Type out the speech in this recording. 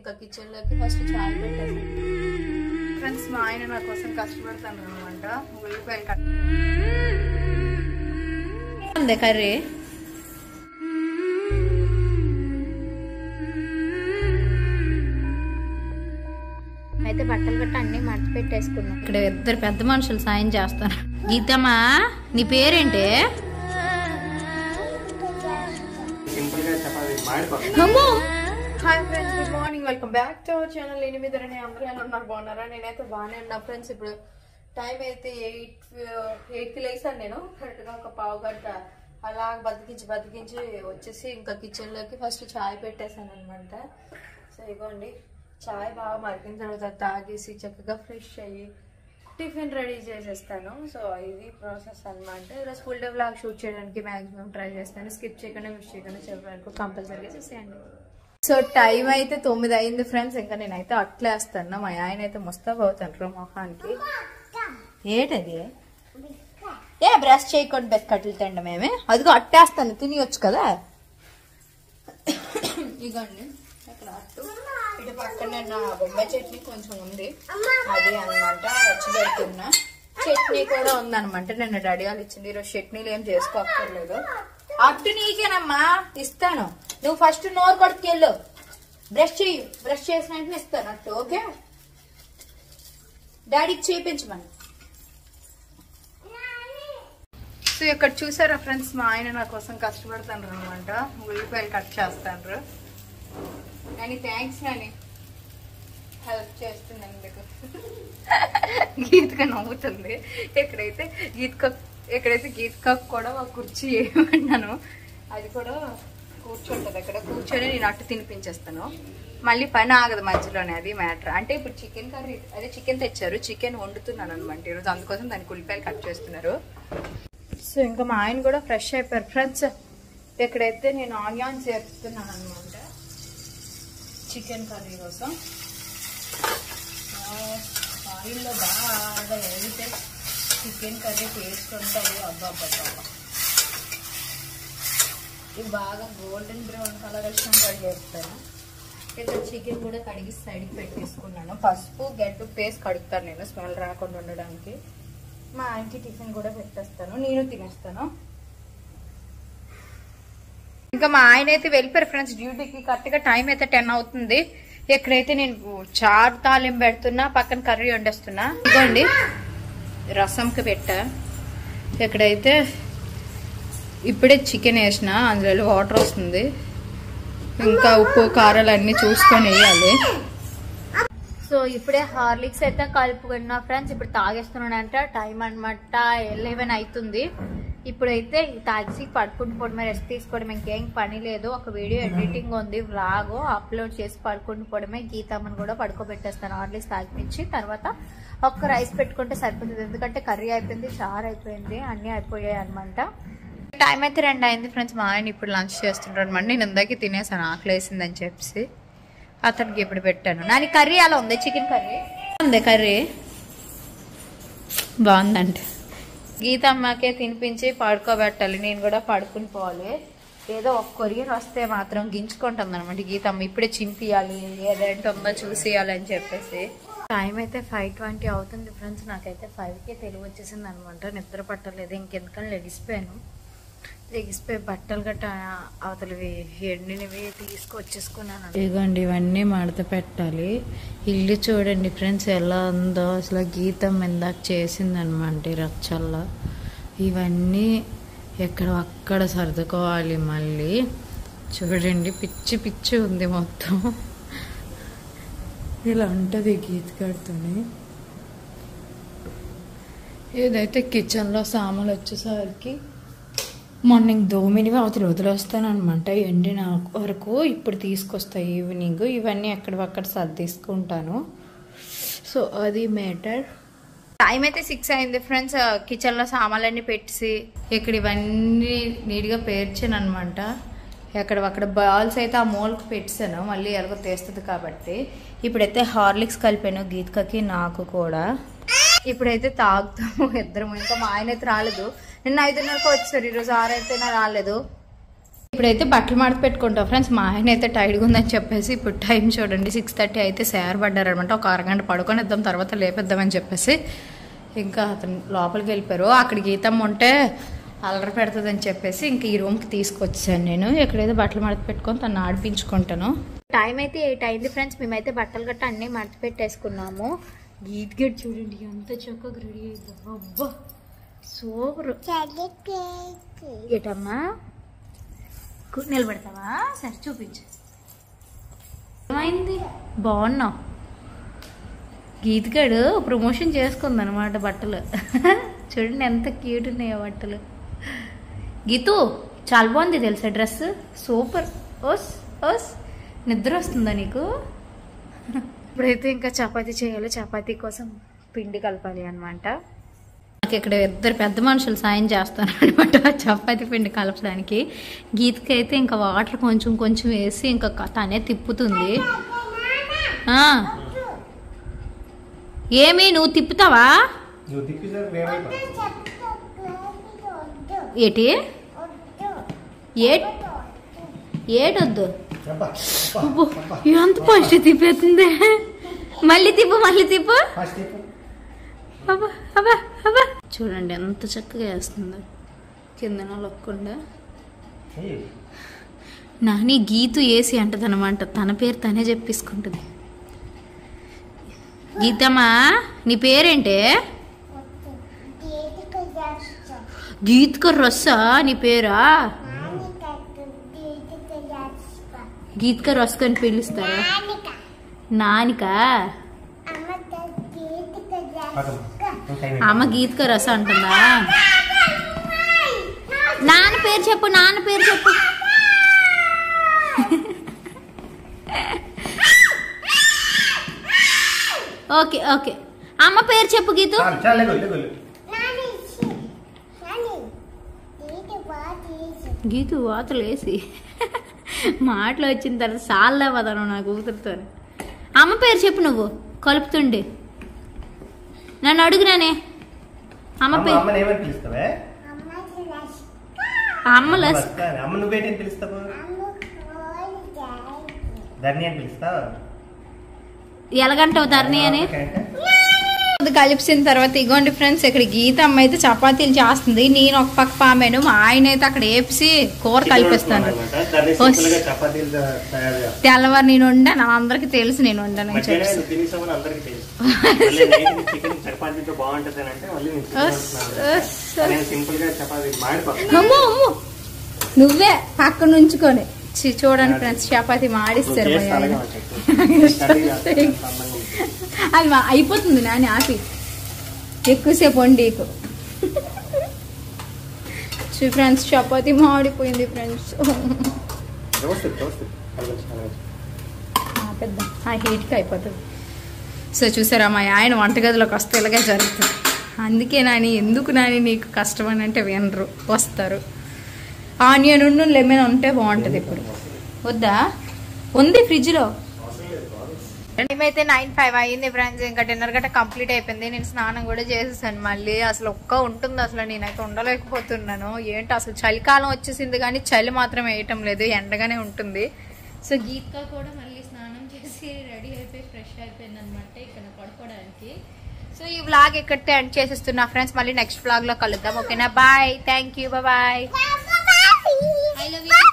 ఇంకా కిచెన్ లోకి ఫస్ట్ చాయ్ పెట్టేసాను ఫ్రెండ్స్ మా ఆయన నా కోసం కష్టపడతాను అనమాట ఉల్లిపాయలు కట్ ఉంది కర్రీ అయితే బట్టలు గట్ట అన్ని మడత పెట్టేసుకున్నాం ఇక్కడ ఇద్దరు పెద్ద మనుషులు సాయం చేస్తారు గీతమ్మా నీ పేరేంటి అమ్మో hi friends good morning welcome back to our channel ఎనిమిది అని అందరూ ఎలా ఉన్నారు బాగున్నారా నేనైతే బాగానే ఉన్నా ఫ్రెండ్స్ ఇప్పుడు టైం అయితే ఎయిట్ ఎయిట్కి లేసాను నేను కరెక్ట్గా ఒక పావు గంట అలా బతికించి బతికించి వచ్చేసి ఇంకా కిచెన్లోకి ఫస్ట్ చాయ్ పెట్టేశాను అనమాట సో ఇగోండి చాయ్ బాగా మరిగిన తర్వాత తాగేసి చక్కగా ఫ్రెష్ అయ్యి టిఫిన్ రెడీ చేసేస్తాను సో ఇది ప్రాసెస్ అనమాట ఈరోజు ఫుల్ డే వ్లాగ్ షూట్ చేయడానికి మాక్సిమం ట్రై చేస్తాను స్కిప్ చేయకుండా మిస్ చేయకుండా చెప్పడానికి కంపల్సరీగా చేసేయండి సో టైం అయితే తొమ్మిది అయింది ఫ్రెండ్స్ ఇంకా నేనైతే అట్లేస్తాను మా ఆయన అయితే ముస్తాబ్ అవుతాను మొహానికి ఏటది ఏ బ్రష్ చేయకుండా బెక్కట్లు తిండం మేమే అదిగో అట్టేస్తాను తినియొచ్చు కదా ఇగోండి అక్కడ అట్టు ఇటు పక్కన నా బొంబాయి చట్నీ కొంచెం ఉంది అది అన్నమాట వచ్చి పెడుతున్నా చట్నీ కూడా ఉందన్నమాట నేను రెడీ వాళ్ళు ఇచ్చింది ఈరోజు చట్నీలు ఏం చేసుకోక్కర్లేదు అట్టు నీకేనమ్మా ఇస్తాను నువ్వు ఫస్ట్ నోరు కొడుకెళ్ళు బ్రష్ చెయ్యి బ్రష్ చేసిన వెంటనే ఇస్తాను అట్టు ఓకే డాడీకి చేయించమని సో ఇక్కడ చూసారా ఫ్రెండ్స్ మా ఆయన నా కోసం కష్టపడతాను అనమాట ఉల్లిపాయలు కట్ చేస్తాను నాని థ్యాంక్స్ నాని హెల్ప్ చేస్తున్నందుకు గీత్క నవ్వుతుంది ఎక్కడైతే గీత్క ఎక్కడైతే గీత్క కూడా ఒక కుర్చీ వేయమన్నాను అది కూడా కూర్చుంటది అక్కడ కూర్చొని నేను అట్టు తినిపించేస్తాను మళ్ళీ పని ఆగదు మధ్యలోనే అది మ్యాటర్ అంటే ఇప్పుడు చికెన్ కర్రీ అదే చికెన్ తెచ్చారు చికెన్ వండుతున్నాను అనమాట ఈరోజు అందుకోసం దానికి ఉల్లిపాయలు కట్ చేస్తున్నారు సో ఇంకా మా ఆయన కూడా ఫ్రెష్ అయిపోయారు ఫ్రెండ్స్ ఎక్కడైతే నేను ఆనియాన్స్ చేస్తున్నాను అనమాట చికెన్ కర్రీ కోసం ఆయిల్లో బాగా వేగితే చికెన్ కర్రీ టేస్ట్ ఉంటుంది అబ్బా అబ్బా అబ్బా. ఇవి బాగా గోల్డెన్ బ్రౌన్ కలర్ వచ్చిన ట్రై చేస్తాను ఇక్కడ చికెన్ కూడా కడిగి సైడ్కి పెట్టేసుకున్నాను పసుపు గడ్డు పేస్ట్ కడుగుతాను నేను స్మెల్ రాకుండా ఉండడానికి మా ఆయనకి టిఫిన్ కూడా పెట్టేస్తాను నేను తినేస్తాను ఇంకా మా ఆయన అయితే వెళ్ళిపోయారు ఫ్రెండ్స్ డ్యూటీకి కరెక్ట్గా టైం అయితే టెన్ అవుతుంది ఎక్కడైతే నేను చారు తాలింపు పెడుతున్నా పక్కన కర్రీ వండేస్తున్నా ఇదిగోండి రసంకి పెట్టా ఎక్కడైతే ఇప్పుడే చికెన్ వేసిన అందులో వాటర్ వస్తుంది ఇంకా ఉప్పు కారాలు అన్నీ చూసుకొని వేయాలి సో ఇప్పుడే హార్లిక్స్ అయితే కలుపుకున్నా ఫ్రెండ్స్ ఇప్పుడు తాగేస్తున్నానంట టైం అనమాట ఎలెవెన్ అవుతుంది ఇప్పుడైతే తాగి పడుకుంటూ పోవడమే రెస్ట్ తీసుకోవడం ఇంకేం పని లేదు ఒక వీడియో ఎడిటింగ్ ఉంది వ్లాగ్ అప్లోడ్ చేసి పడుకుంటూ పోవడమే గీతామని కూడా పడుకోబెట్టేస్తాను హార్లిక్స్ తాగిపించి తర్వాత ఒక్క రైస్ పెట్టుకుంటే సరిపోతుంది ఎందుకంటే కర్రీ అయిపోయింది చారు అయిపోయింది అన్నీ అయిపోయాయి అనమాట టైం అయితే రెండు అయింది ఫ్రెండ్స్ మా ఆయన ఇప్పుడు లంచ్ చేస్తుంటారు అనమాట నేను ఇందాకే తినేసాను ఆకలి వేసిందని చెప్పేసి అతనికి ఇప్పుడు పెట్టాను నాని కర్రీ అలా ఉంది చికెన్ కర్రీ ఉంది కర్రీ బాగుందండి గీతమ్మకే తినిపించి పడుకోబెట్టాలి నేను కూడా పడుకుని పోవాలి ఏదో ఒక కొరియర్ వస్తే మాత్రం గించుకుంటుంది అనమాట గీతమ్మ ఇప్పుడే చింపియాలి ఏదేంటి ఉందో చూసేయాలి అని చెప్పేసి టైం అయితే ఫైవ్ ట్వంటీ అవుతుంది ఫ్రెండ్స్ నాకైతే ఫైవ్కే తెలివి వచ్చేసింది అనమాట నిద్ర పట్టలేదు ఇంకెందుకని లెగిసిపోయాను లెగిసిపోయి బట్టలు గట్ట అవతలవి ఎండినవి తీసుకొచ్చేసుకున్నాను ఇదిగోండి ఇవన్నీ మడత పెట్టాలి ఇల్లు చూడండి ఫ్రెండ్స్ ఎలా ఉందో అసలు గీతం ఇందాక చేసిందనమాట రచ్చల్లో ఇవన్నీ ఎక్కడ అక్కడ సర్దుకోవాలి మళ్ళీ చూడండి పిచ్చి పిచ్చి ఉంది మొత్తం ఇలా ఉంటుంది గీత కడుతూనే ఏదైతే కిచెన్లో సామాన్లు వచ్చేసరికి మార్నింగ్ దోమినివి అవతల వదిలేస్తాను అనమాట ఎండిన వరకు ఇప్పుడు తీసుకొస్తాయి ఈవినింగ్ ఇవన్నీ ఎక్కడవక్కడ సర్దేసుకుంటాను సో అది మ్యాటర్ టైం అయితే సిక్స్ అయింది ఫ్రెండ్స్ కిచెన్లో సామాన్లన్నీ పెట్టేసి ఇక్కడ ఇవన్నీ నీట్గా పేర్చాను అనమాట ఎక్కడ అక్కడ బాల్స్ అయితే ఆ మూలకు పెట్టాను మళ్ళీ ఎలాగో తీస్తుంది కాబట్టి ఇప్పుడైతే హార్లిక్స్ కలిపాను గీత్కకి నాకు కూడా ఇప్పుడైతే తాగుతాము ఇద్దరం ఇంకా మా ఆయన అయితే రాలేదు నిన్న ఐదున్నరకు వచ్చారు ఈరోజు ఆరు అయితేనే రాలేదు ఇప్పుడైతే బట్టలు మడత పెట్టుకుంటాం ఫ్రెండ్స్ మా ఆయన అయితే టైర్డ్గా ఉందని చెప్పేసి ఇప్పుడు టైం చూడండి సిక్స్ థర్టీ అయితే సేర్ పడ్డారనమాట ఒక అరగంట పడుకొని ఇద్దాం తర్వాత లేపిద్దామని చెప్పేసి ఇంకా అతను లోపలికి వెళ్ళిపోయారు అక్కడ గీతమ్మ ఉంటే అల్లరి పెడుతుందని చెప్పేసి ఇంకా ఈ రూమ్కి తీసుకొచ్చాను నేను ఎక్కడైతే బట్టలు మడత పెట్టుకొని తను ఆడిపించుకుంటాను టైం అయితే ఎయిట్ అయింది ఫ్రెండ్స్ మేమైతే బట్టలు గట్ట అన్నీ మడత పెట్టేసుకున్నాము గీత్ గడ్ చూడండి ఎంత చక్కగా రెడీ అయిందో అబ్బా సూపర్ ఏటమ్మా కు- నిలబెడతావా సరే చూపించు ఏమైంది బాగున్నావు గీతికాడు ప్రమోషన్ చేసుకుంది అనమాట బట్టలు చూడండి ఎంత క్యూట్ ఉన్నాయో బట్టలు గీతు చాలా బాగుంది తెలుసా డ్రెస్ సూపర్ ఓస్ ఓస్ నిద్ర వస్తుందా నీకు ఇప్పుడైతే ఇంకా చపాతీ చేయాలి చపాతీ కోసం పిండి కలపాలి అనమాట నాకు ఇక్కడ ఇద్దరు పెద్ద మనుషులు సాయం చేస్తారు అనమాట చపాతీ పిండి కలపడానికి గీతకి అయితే ఇంకా వాటర్ కొంచెం కొంచెం వేసి ఇంకా క- తనే తిప్పుతుంది ఆ. ఏమి నువ్వు తిప్పుతావా నువ్వు తిప్పేసరికి వేరైపోతుంది ఏటి ఏ ఏటొద్దు అబ్బా అబ్బో, ఎంత ఫస్ట్ తిప్పేస్తుంది మళ్ళీ తిప్పు మళ్ళీ తిప్పు ఫస్ట్ తిప్పు అబ్బా, అబ్బా, అబ్బా. చూడండి ఎంత చక్కగా వేస్తుందో కిందన లొక్కుండా ఏయ్, నాని గీతు ఏసి అంటదనమాట తన పేరు తనే చెప్పేసుకుంటుంది గీతమ్మా నీ పేరేంటే గీత్క రొస్సా నీ పేరా గీత్క రొస్క అని పిలుస్తారా నానిక పక్కన. నువ్వు టైం అమ్మ గీత్క రస అంటుందా నాన్న పేరు చెప్పు నాన్న పేరు చెప్పు ఓకే ఓకే అమ్మ పేరు చెప్పు గీతు చాలు చాలు లెగో లెగో లెగో. గీతు వాతలు వేసి మాటలు వచ్చిన తర్వాత సాల్లే పదను నా కూతురుతో అమ్మ పేరు చెప్పు నువ్వు కలుపుతుండే నన్ను అడుగురానే అమ్మ అమ్మ పేరు అమ్మని ఏమని పిలుస్తావే అమ్మ లస్ వస్తా. అమ్మ నువ్వేంటి పిలుస్తావు ధర్ని అని పిలుస్తావు ఎలాగంటావు ధరణి అని ఓకే అంటే? అది కలిపిన తర్వాత ఇగోండి ఫ్రెండ్స్ ఇక్కడ గీత అమ్మ అయితే చపాతీలు చేస్తుంది నేను ఒక పక్క పామాను మా ఆయన అయితే అక్కడ వేసి కూర కలిపిస్తాను అన్నమాట. దాన్ని సింపుల్ గా చపాతీలు తయారు చేస్తాం. తెల్లవారు నేను వండాను అందరికి తెలుసు నేను వండానని మధ్యాహ్నం చెప్పి నువ్వు తినేసామని అందరికీ తెలుసు మళ్ళీ నైట్ నీ చికెన్ చపాతీతో బాగుంటుంది అని అంటే మళ్ళీ నేను చికెన్ అస్, వండుతున్నాను. అస్, నేను సింపుల్ గా చపాతీ మాడిపోతాను అమ్మో అమ్మో నువ్వే పక్కన ఉంచుకొని చి, చూడండి ఫ్రెండ్స్ చపాతీ మాడిస్తారు మా టేస్ట్ అలాగే ఆయన. ఉంటుంది. కర్రీ కాస్త అందంగా ఉంటుంది. అది మా- అయిపోతుంది నాని ఆపి ఎక్కువసేపు వండీకు చూ ఫ్రెండ్స్ చపాతీ మాడిపోయింది ఫ్రెండ్స్ దోస్తుంది, దోస్తుంది. కలగచ్చు, కలగచ్చు. పెద్ద ఆ హీట్కి అయిపోతుంది సో చూసారా మా ఆయన వంటగదిలోకి వస్తే ఇలాగే జరుగుతుంది అందుకే నాని ఎందుకు నాని నీకు కష్టం అని అంటే వినరు వస్తారు ఆనియన్ ఉండు లెమన్ ఉంటే బాగుంటుంది ఇప్పుడు వద్దా ఉంది ఫ్రిడ్జ్లో మేమైతే నైన్ ఫైవ్ అయ్యింది ఫ్రెండ్స్ ఇంకా డిన్నర్ గట్ట కంప్లీట్ అయిపోయింది నేను స్నానం కూడా చేసేసాను మళ్ళీ అసలు ఒక్క ఉంటుంది అసలు నేనైతే ఉండలేకపోతున్నాను ఏంటి అసలు చలికాలం వచ్చేసింది కానీ చలి మాత్రం వేయటం లేదు ఎండగానే ఉంటుంది సో గీత్కా కూడా మళ్ళీ స్నానం చేసి రెడీ అయిపోయి ఫ్రెష్ అయిపోయింది అనమాట ఇక్కడ పడుకోవడానికి సో ఈ వ్లాగ్ ఎక్కడితే ఎండ్ చేసేస్తున్నా ఫ్రెండ్స్ మళ్ళీ నెక్స్ట్ వ్లాగ్ లో కలుద్దాం ఓకేనా bye thank you bye I love you